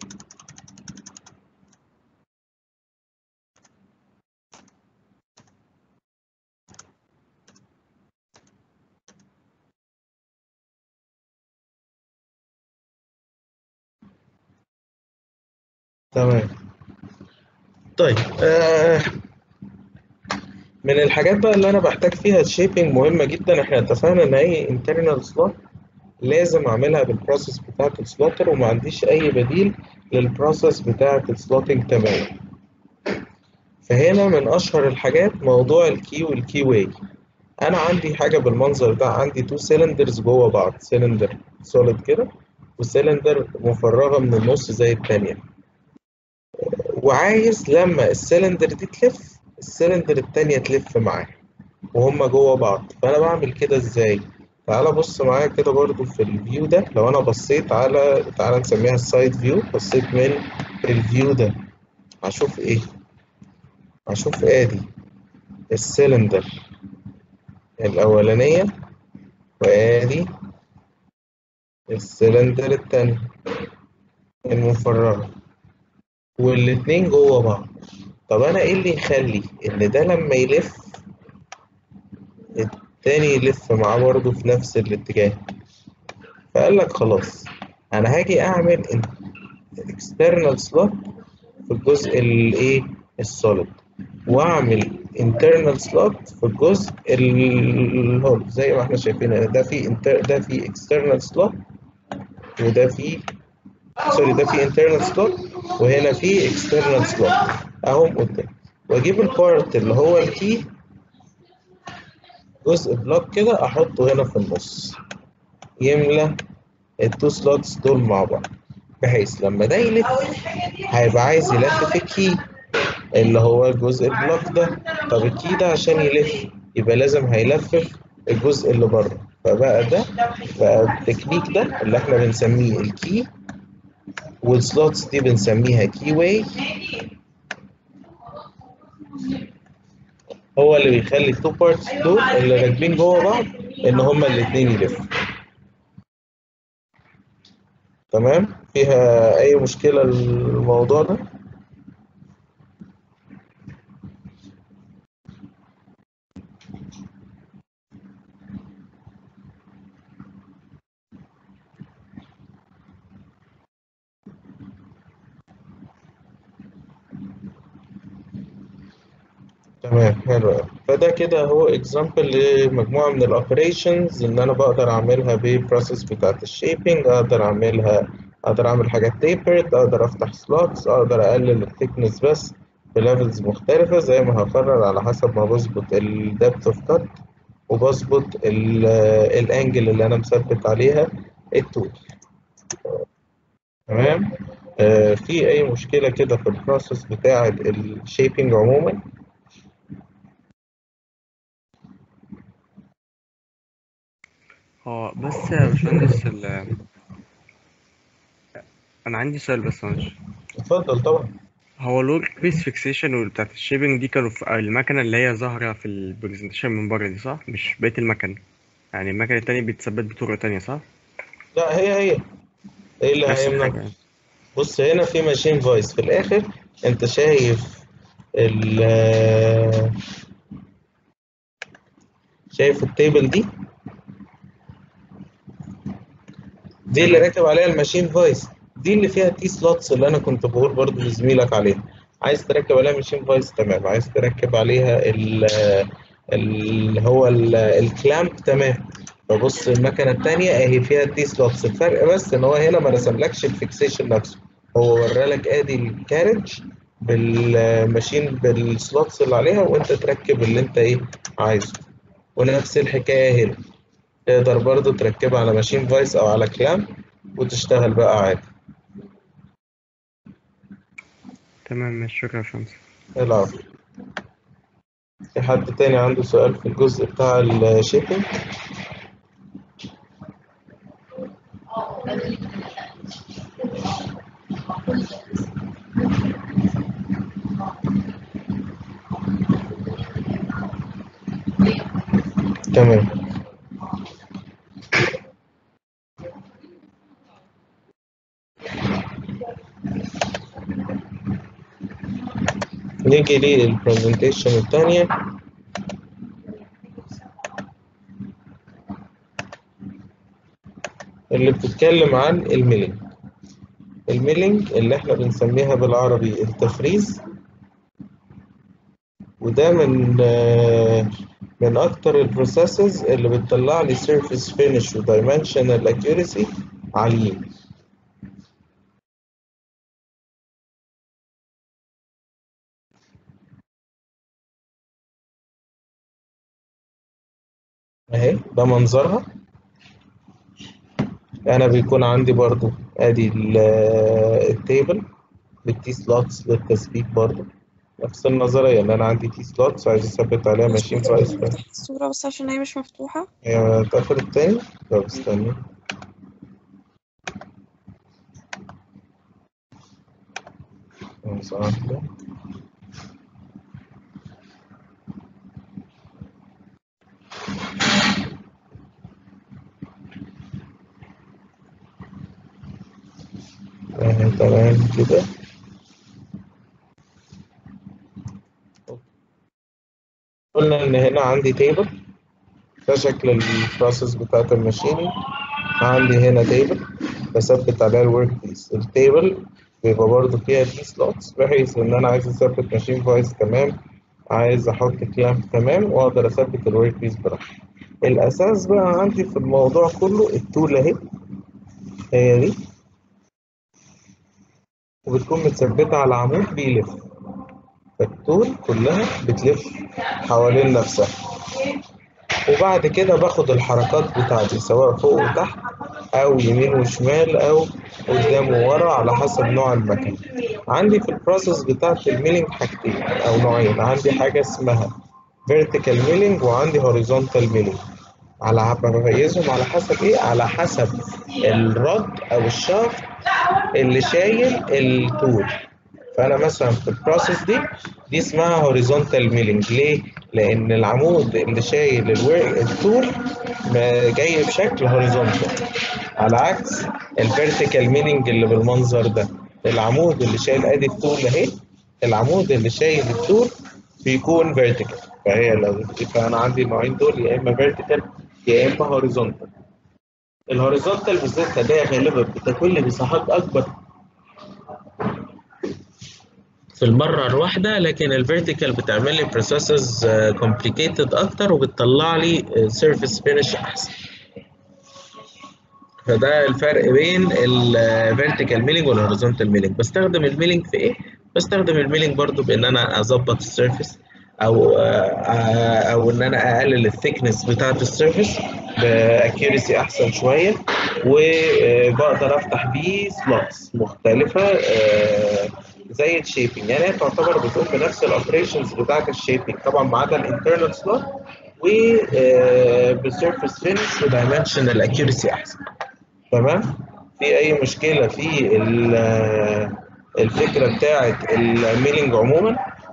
تمام طيب آه من الحاجات بقى اللي انا بحتاج فيها الشيبنج مهمه جدا احنا اتفقنا ان اي انترنال سلوت لازم اعملها بالبروسيس بتاعه السلوتر وما عنديش اي بديل للبروسيس بتاعه السلوتنج تماما فهنا من اشهر الحاجات موضوع الكي والكي واي انا عندي حاجه بالمنظر ده عندي تو سيلندرز جوه بعض سيلندر سوليد كده وسيلندر مفرغه من النص زي التانية وعايز لما السيلندر دي تلف السيلندر التانية تلف معاها وهما جوه بعض فأنا بعمل كده إزاي؟ تعالى بص معايا كده برضو في الفيو ده لو أنا بصيت على تعالى نسميها السايد فيو بصيت من الفيو ده هشوف إيه؟ هشوف آدي السيلندر الأولانية وآدي السيلندر التانية المفرغة والاتنين جوه بعض طب انا ايه اللي يخلي ان ده لما يلف التاني يلف معاه برضه في نفس الاتجاه فقال لك خلاص انا هاجي اعمل اكسترنال سلوت في الجزء الايه السوليد واعمل internal slot في الجزء الهول زي ما احنا شايفين هنا ده في inter... ده في external slot وده في سوري ده في internal slot وهنا في external slot اهم قدام واجيب البارت اللي هو الكي جزء بلوك كده احطه هنا في النص يملى التو سلوتس دول مع بعض بحيث لما ده يلف هيبقى عايز يلف في الكي اللي هو الجزء البلوك ده طب الكي ده عشان يلف يبقى لازم هيلفف الجزء اللي بره فبقى ده بقى التكنيك ده اللي احنا بنسميه الكي والسلوتس دي بنسميها كي واي هو اللي بيخلي التو بارتس دول اللي راكبين جوه بعض ان هما الاتنين يلفوا تمام فيها اي مشكلة الموضوع ده تمام حلو أوي. فده كده هو اكزامبل لمجموعة من الاوبريشنز ان انا بقدر اعملها بالبروسيس بتاعت الشيبنج اقدر اعملها اقدر اعمل حاجات تيبرد اقدر افتح سلوتس اقدر اقلل الثيكنس بس بليفلز مختلفة زي ما هقرر على حسب ما بظبط الدبث اوف كات وبظبط ال- الانجل اللي انا مثبت عليها التول تمام آه، في اي مشكله كده في البروسيس بتاع الشيبنج عموما
اه بس يا باشمهندس ال انا عندي سؤال بس معلش
اتفضل طبعا
هو الورك بيس فيكسيشن بتاعت الشيبنج دي كانوا في المكنه اللي هي ظاهره في البرزنتيشن من بره دي صح مش بقيه المكن يعني المكنه التانية بيتثبت بطرق تانية صح
لا هي هي ايه اللي
نفس
هيمنع
الحاجه يعني
بص هنا في ماشين فويس في الاخر انت شايف ال شايف التيبل دي دي اللي
تمام
راكب عليها الماشين فويس دي اللي فيها تي سلوتس اللي انا كنت بقول برضو لزميلك عليها عايز تركب عليها ماشين فويس تمام عايز تركب عليها ال اللي هو ال- الكلامب تمام فبص المكنه الثانيه اهي فيها تي سلوتس الفرق بس ان هو هنا ما رسملكش الفيكسيشن نفسه هو ورالك ادي الكارج بالماشين بالسلوتس اللي عليها وانت تركب اللي انت ايه عايزه ونفس الحكايه هنا تقدر برضو تركبها على ماشين فايس او على كلام وتشتغل بقى عادي
تمام ماشي شكرا يا باشمهندس
العفو في حد تاني عنده سؤال في الجزء بتاع الشيبنج تمام نيجي للبرزنتيشن التانية اللي بتتكلم عن الميلينج الميلينج اللي احنا بنسميها بالعربي التفريز وده من آه، من اكتر البروسيسز اللي بتطلع لي سيرفيس فينش ودايمنشنال اكيورسي عاليين اهي ده منظرها انا بيكون عندي برضو ادي ال- التيبل بالتي سلوتس للتثبيت برضو نفس النظرية ان انا عندي تي سلوتس عايز اثبت عليها ماشين فايس
الصورة بس عشان هي مش مفتوحة
هي اتقفلت تاني طب استني لحظة واحدة. آه، تمام كده قلنا ان هنا عندي تيبل ده شكل البروسيس بتاعت الماشيني عندي هنا تيبل بثبت عليها الورك بيس التيبل بيبقى برضه فيها تي سلوتس بحيث ان انا عايز اثبت ماشين فويس تمام عايز احط كلامب تمام واقدر اثبت الورك بيس براحتي الاساس بقى عندي في الموضوع كله التول اهي هي دي وبتكون متثبتة على عمود بيلف فالتول كلها بتلف حوالين نفسها وبعد كده باخد الحركات بتاعتي سواء فوق وتحت أو يمين وشمال أو قدام وورا على حسب نوع المكنة عندي في البروسيس بتاعت الميلينج حاجتين أو نوعين عندي حاجة اسمها vertical milling وعندي horizontal milling على بميزهم على حسب ايه على حسب الرد او الشافت اللي شايل التول فانا مثلا في البروسيس دي دي اسمها هوريزونتال ميلينج ليه لان العمود اللي شايل الور- التول ما جاي بشكل هوريزونتال على عكس الفيرتيكال ميلينج اللي بالمنظر ده العمود اللي شايل ادي التول اهي العمود اللي شايل التول بيكون فيرتيكال فهي لو فانا عندي النوعين دول يا اما فيرتيكال يا اما هوريزونتال الهوريزونتال بالذات هدايا غالبا بتكون لي مساحات اكبر في المره الواحده لكن الفيرتيكال بتعمل لي بروسيسز كومبليكيتد اكتر وبتطلع لي سيرفيس فينش احسن فده الفرق بين الفيرتيكال ميلينج والهوريزونتال ميلينج بستخدم الميلينج في ايه بستخدم الميلينج برضو بان انا اظبط السيرفيس او آه، او ان انا اقلل الثيكنس بتاعت السيرفيس باكيورسي احسن شويه وبقدر افتح بيه سلوتس مختلفه آه، زي الشيبنج يعني هي تعتبر بتقوم بنفس الاوبريشنز بتاعت الشيبنج طبعا ما عدا الانترنال سلوت وبالسيرفيس فينش ودايمنشن الاكيورسي احسن تمام في اي مشكله في ال- الفكره بتاعت الميلينج عموما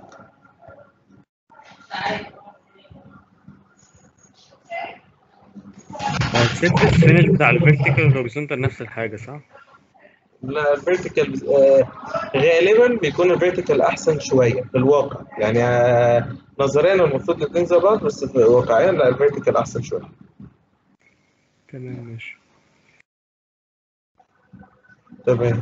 السيرفيس فينش بتاع الفيرتيكال والهوريزونتال نفس الحاجة صح؟
لا الفيرتيكال آه، غالبا بيكون الفيرتيكال احسن شويه في الواقع يعني آه، نظريا المفروض الاثنين زي بعض بس في واقعيا لا الفيرتيكال احسن شويه
تمام ماشي
تمام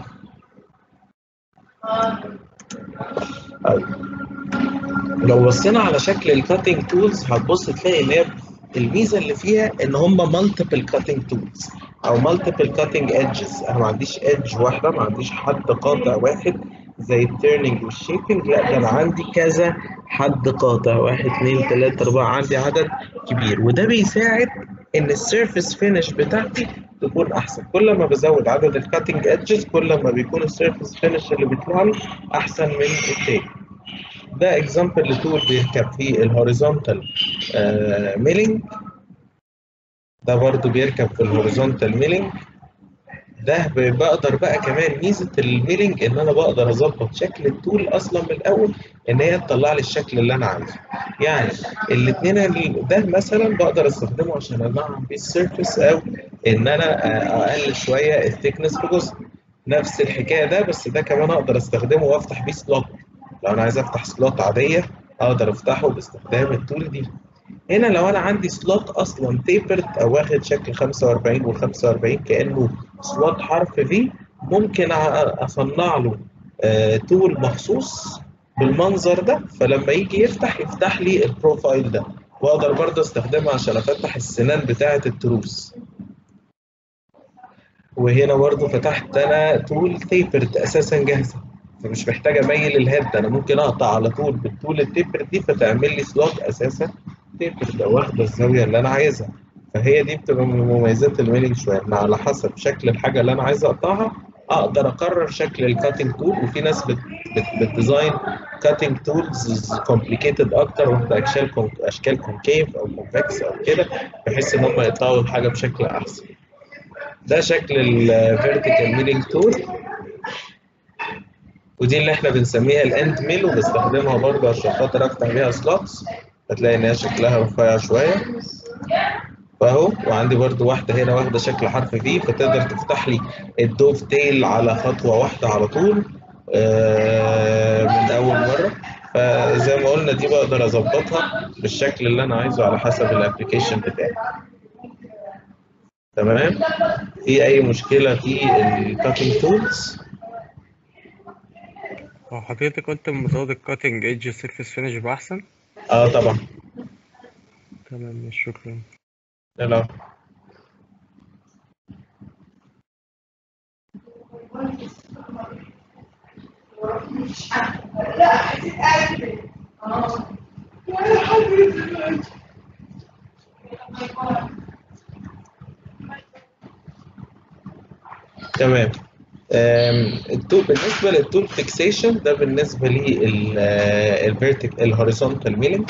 طيب. لو بصينا على شكل الكاتنج تولز هتبص تلاقي ان هي الميزه اللي فيها ان هم مالتيبل كاتنج تولز او مالتيبل كاتنج ايدجز انا ما عنديش ايدج واحده ما عنديش حد قاطع واحد زي التيرنينج والشيبنج لا ده انا عندي كذا حد قاطع واحد اثنين ثلاثة أربعة عندي عدد كبير وده بيساعد إن السيرفيس فينش بتاعتي تكون أحسن كل ما بزود عدد الكاتنج ايدجز كل ما بيكون السيرفيس فينش اللي بيطلع لي أحسن من التاني ده اكزامبل لتول بيركب فيه الهوريزونتال ميلينج ده برضو بيركب في الهوريزونتال ميلينج ده ب- بقدر بقى كمان ميزه الميلينج ان انا بقدر اظبط شكل التول اصلا من الاول ان هي تطلع لي الشكل اللي انا عايزه يعني الاثنين ده مثلا بقدر استخدمه عشان انعم بيه السيرفيس او ان انا آه، اقلل شويه الثيكنس في جزء نفس الحكايه ده بس ده كمان اقدر استخدمه وافتح بيه سلوت لو انا عايز افتح سلوت عاديه اقدر افتحه باستخدام التول دي هنا لو انا عندي سلوت اصلا تيبرد او واخد شكل 45 و45 كانه سلوت حرف في ممكن أ- اصنع له آه، تول مخصوص بالمنظر ده فلما يجي يفتح يفتح لي البروفايل ده واقدر برضه استخدمها عشان افتح السنان بتاعه التروس وهنا برضه فتحت انا تول تيبرد اساسا جاهزه فمش محتاج اميل الهيد انا ممكن اقطع على طول بالتول التيبرد دي فتعمل لي سلوت اساسا تيبرد او واخده الزاويه اللي انا عايزها فهي دي بتبقى من مميزات الميلينج شويه ان على حسب شكل الحاجه اللي انا عايز اقطعها اقدر اقرر شكل الكاتنج تول وفي ناس بت بت بتديزاين كاتنج تولز كومبليكيتد اكتر واخده اشكال كون- اشكال كونكيف او كونفكس او كده بحيث ان هم يقطعوا الحاجه بشكل احسن ده شكل الفيرتيكال ميلينج تول ودي اللي احنا بنسميها الاند ميل وبستخدمها برضه عشان خاطر افتح بيها سلوتس هتلاقي ان هي شكلها رفيع شويه فاهو وعندي برضو واحدة هنا واخدة شكل حرف في فتقدر تفتح لي الدوف تيل على خطوة واحدة على طول آه، من أول مرة فزي ما قلنا دي بقدر أظبطها بالشكل اللي أنا عايزه على حسب الأبلكيشن بتاعي تمام في أي مشكلة في الكاتنج تولز
هو حضرتك قلت مزود الكاتنج ايدج سيرفيس فينش يبقى احسن
اه طبعا
تمام ماشي شكرا
لا تمام أم، التول بالنسبه للتول فيكسيشن ده بالنسبه للفيرتيك الهوريزونتال ميلينج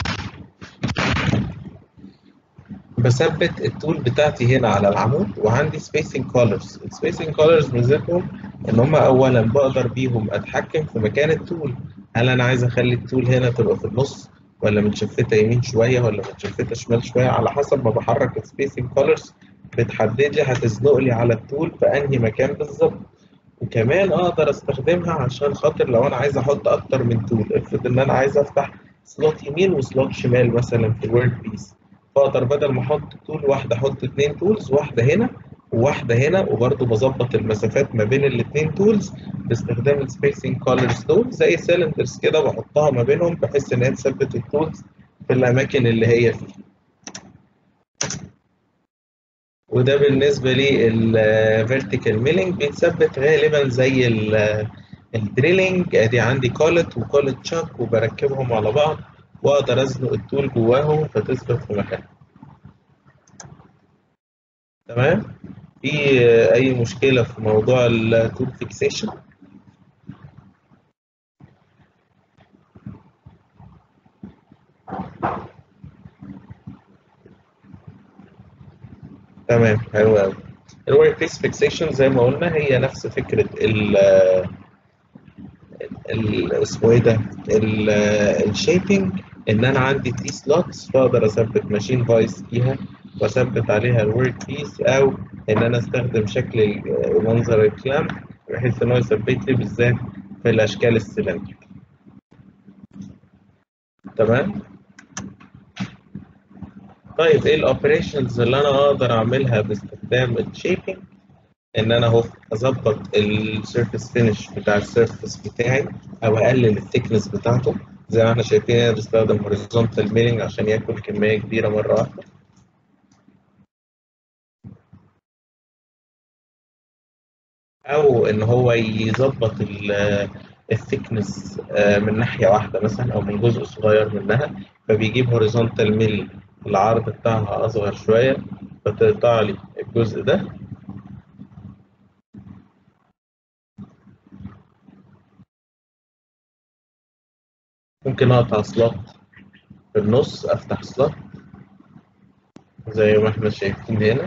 بثبت التول بتاعتي هنا على العمود وعندي سبيسنج كولرز السبيسنج كولرز ميزتهم ان هم اولا بقدر بيهم اتحكم في مكان التول هل انا عايز اخلي التول هنا تبقى في النص ولا متشفته يمين شويه ولا متشفته شمال شويه على حسب ما بحرك السبيسنج كولرز بتحدد لي هتزنق لي على التول في انهي مكان بالظبط وكمان اقدر استخدمها عشان خاطر لو انا عايز احط اكتر من تول افرض ان انا عايز افتح سلوت يمين وسلوت شمال مثلا في الورد بيس فاقدر بدل ما احط تول واحده احط اتنين تولز واحده هنا وواحده هنا وبرضه بظبط المسافات ما بين الاتنين تولز باستخدام السبيسنج كولرز دول زي سيلندرز كده بحطها ما بينهم بحيث ان هي تثبت التولز في الاماكن اللي هي فيها وده بالنسبه للفيرتيكال ميلينج بيتثبت غالبا زي الدريلينج ادي عندي كولت وكولت تشاك وبركبهم على بعض واقدر ازنق التول جواهم فتثبت في مكانها تمام في اي مشكله في موضوع التول فيكسيشن تمام حلو قوي الورك بيس فيكسيشن زي ما قلنا هي نفس فكره ال ال اسمه ايه ده الشيبنج ان انا عندي تي سلوتس فاقدر اثبت ماشين فايس فيها واثبت عليها الورك بيس او ان انا استخدم شكل ال- منظر الكلام بحيث ان هو يثبت لي بالذات في الاشكال السلندريك تمام طيب ايه الاوبريشنز اللي انا اقدر اعملها باستخدام الشيبنج ان انا اهو اظبط السيرفيس فينش بتاع السيرفيس بتاعي او اقلل الثيكنس بتاعته زي ما احنا شايفين انا بستخدم هوريزونتال ميلينج عشان ياكل كميه كبيره مره واحده او ان هو يظبط الثيكنس من ناحيه واحده مثلا او من جزء صغير منها فبيجيب هوريزونتال ميل العرض بتاعها اصغر شويه فتقطع لي الجزء ده ممكن اقطع سلوت في النص افتح سلوت زي ما احنا شايفين هنا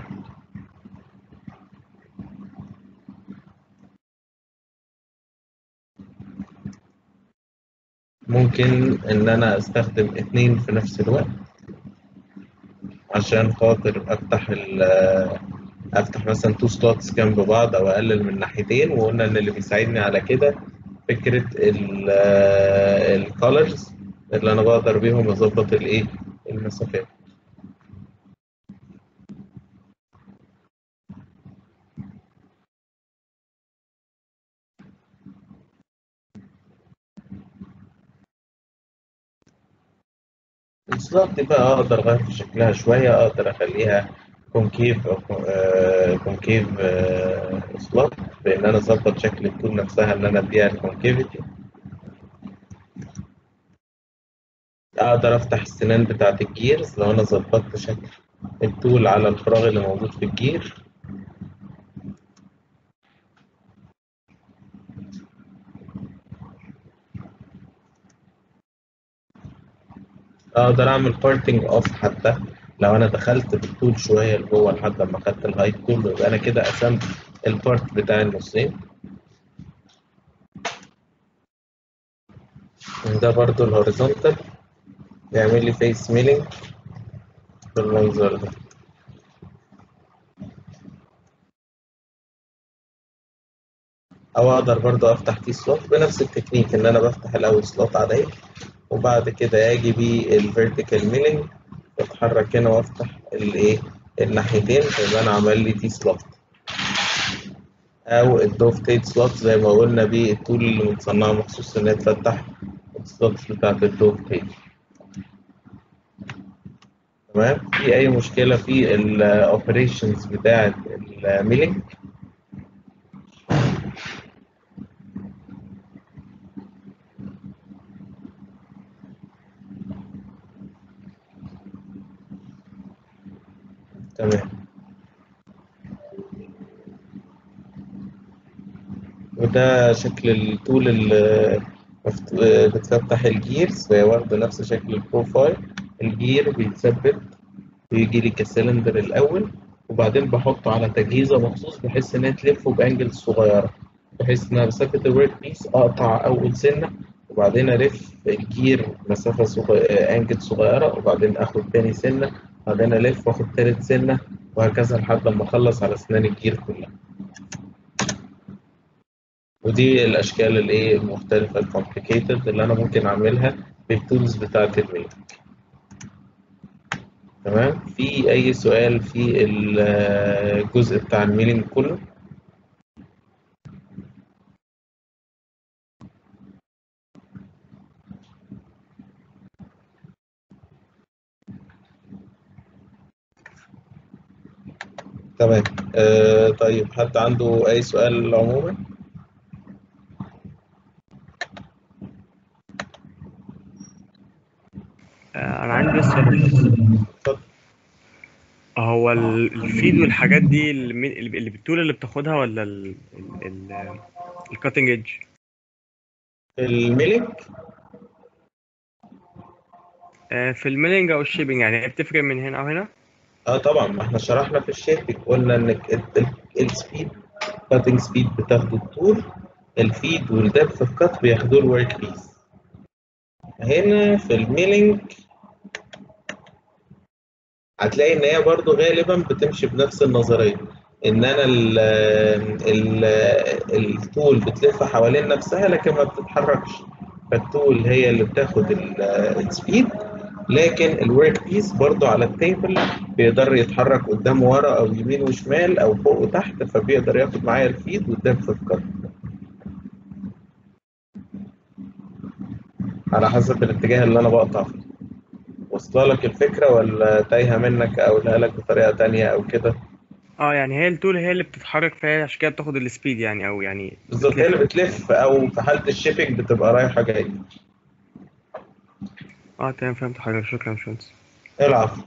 ممكن ان انا استخدم اتنين في نفس الوقت عشان خاطر افتح ال افتح مثلا تو سلوتس جنب بعض او اقلل من ناحيتين وقلنا ان اللي بيساعدني على كده فكرة الكولرز اللي انا بقدر بيهم اظبط الايه المسافات السلوت دي بقى اقدر اغير في شكلها شوية اقدر اخليها كونكيف او كونكيف سلوت بان انا اظبط شكل التول نفسها ان انا اديها الكونكيفيتي اقدر افتح السنان بتاعت الجيرز لو انا ظبطت شكل التول على الفراغ اللي موجود في الجير اقدر اعمل بارتنج اوف حتى لو انا دخلت بالطول شويه لجوه لحد ما خدت الهايت كله يبقى انا كده قسمت البارت بتاع النصين ده برضو الهوريزونتال يعمل لي فيس ميلينج بالمنظر ده او اقدر برضو افتح تي سلوت بنفس التكنيك ان انا بفتح الاول سلوت عاديه وبعد كده اجي بيه الفيرتيكال ميلينج واتحرك هنا وافتح الايه الناحيتين فيبقى انا عمل لي تي سلوت او الدوف تيت سلوت زي ما قلنا بيه التول اللي متصنعه مخصوص ان هي تفتح السلوتس بتاعت الدوف تيت تمام في اي مشكله في الاوبريشنز بتاعت الميلينج تمام وده شكل التول اللي مفت- بتفتح الجيرز فهي واخدة نفس شكل البروفايل الجير بيتثبت بيجي لي كسلندر الأول وبعدين بحطه على تجهيزة مخصوص بحيث إن هي تلفه بأنجل صغيرة بحيث إن أنا بثبت الورك بيس أقطع أول سنة وبعدين ألف الجير مسافة صغيرة أنجل صغيرة وبعدين آخد تاني سنة بعدين ألف وآخد تالت سنة وهكذا لحد ما أخلص على أسنان الجير كلها. ودي الاشكال الايه المختلفه الكومبليكيتد اللي انا ممكن اعملها بالتولز بتاعه الميلك تمام في اي سؤال في الجزء بتاع الميلينج كله تمام آه طيب حد عنده اي سؤال عموما
آه، انا عندي بس سؤال
اتفضل.
هو ال- الفيد والحاجات دي اللي من- اللي بالطول اللي بتاخدها ولا الكاتنج ايدج
الميلينج
في الميلينج او الشيبنج يعني هي بتفرق من هنا او هنا
اه طبعا ما احنا شرحنا في الشيبنج قلنا ان السبيد كاتنج سبيد بتاخدوا الطول الفيد والدبث اوف كات بياخدوا الورك بيس هنا في الميلينج هتلاقي ان هي برضو غالبا بتمشي بنفس النظريه ان انا ال ال الطول بتلف حوالين نفسها لكن ما بتتحركش فالطول هي اللي بتاخد السبيد لكن الورك بيس برضو على التيبل بيقدر يتحرك قدام ورا او يمين وشمال او فوق وتحت فبيقدر ياخد معايا الفيد والدبث اوف كات على حسب الاتجاه اللي انا بقطع فيه واصله لك الفكره ولا تايهه منك او اقولها لك بطريقه تانية او كده
اه يعني هي التول هي اللي بتتحرك فهي عشان كده بتاخد السبيد يعني او يعني
بالظبط هي اللي بتلف او في حاله الشيبنج بتبقى رايحه جايه
اه تمام فهمت حضرتك شكرا يا باشمهندس
العفو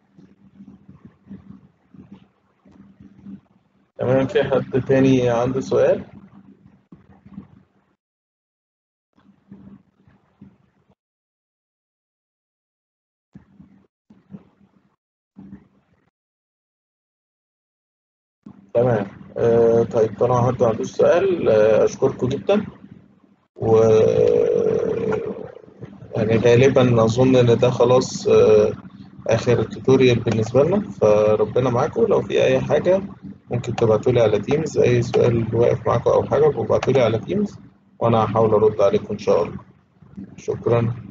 تمام في حد تاني عنده سؤال تمام آه طيب طالما حد ما عندوش سؤال آه أشكركم جدا و يعني غالبا أظن إن ده خلاص آه آخر التوتوريال بالنسبة لنا فربنا معاكم لو في أي حاجة ممكن تبعتولي على تيمز أي سؤال واقف معاكم أو حاجة ابعتولي على تيمز وأنا هحاول أرد عليكم إن شاء الله شكرا